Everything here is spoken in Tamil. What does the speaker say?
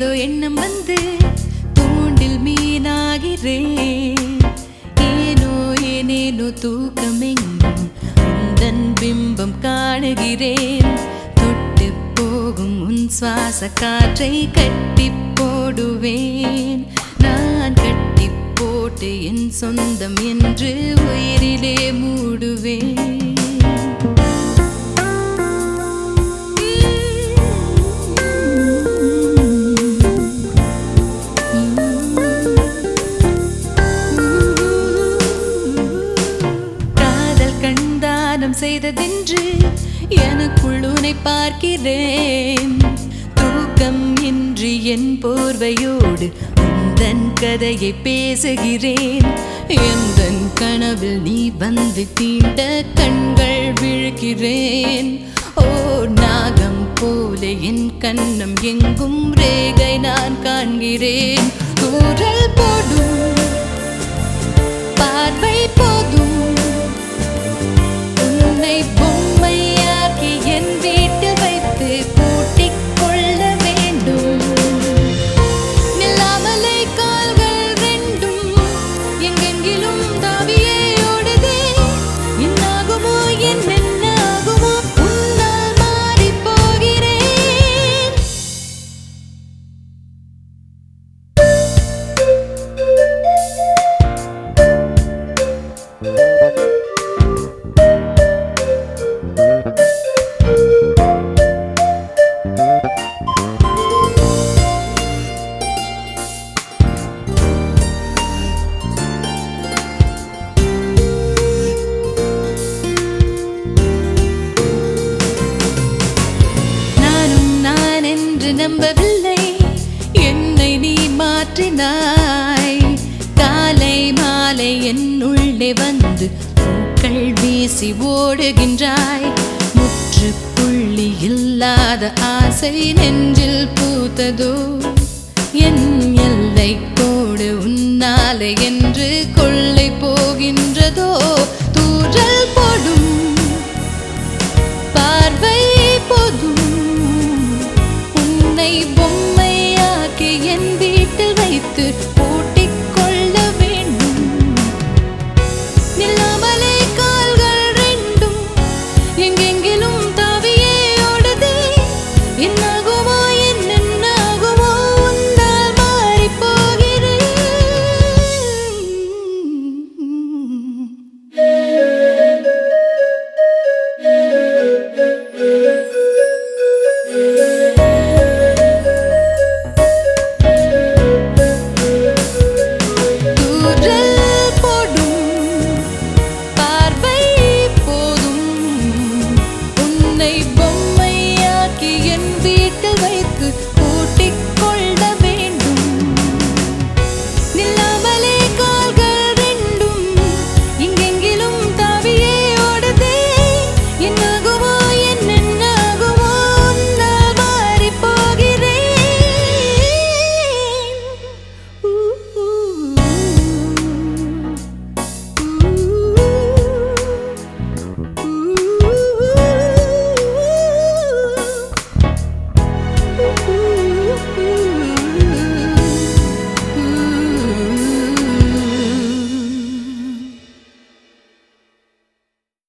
ஏதோ எண்ணம் வந்து தூண்டில் மீனாகிறேன் ஏனோ ஏனேனோ தூக்கமெங்கும் உந்தன் பிம்பம் காணுகிறேன் தொட்டு போகும் உன் சுவாச காற்றை கட்டி போடுவேன் நான் கட்டி போட்டு என் சொந்தம் என்று உயிரிலே மூடுவேன் காதல் கண்தானம் செய்ததென்று எனக்குள் உன்னை பார்க்கிறேன் தூக்கம் இன்றி என் போர்வையோடு உந்தன் கதையை பேசுகிறேன் எந்தன் கனவில் நீ வந்து தீண்ட கண்கள் விழுகிறேன் ஓ நாகம் போல என் கண்ணம் எங்கும் ரேகை நான் காண்கிறேன் கூறல் போடும் பார்வை போதும் உன்னை பொம்மையாக்கி என் வீட்டில் வைத்து பூட்டிக் கொள்ள வேண்டும் நில்லாமலே கால்கள் ரெண்டும் எங்கெங்கிலும் தாவியே ஓடுதே என்னாகுமோ என்னென்னாகுமோ உன்னால் மாறிப் போகிறேன் நானும் நான் என்று நம்பவில்லை என்னை நீ மாற்றினாய் காலை மாலை என் உள்ளே வந்து பூக்கள் வீசி ஓடுகின்றாய் முற்றுப்புள்ளி இல்லாத ஆசை நெஞ்சில் பூத்ததோ என் எல்லை கோடு உன்னாலே என்று கொள்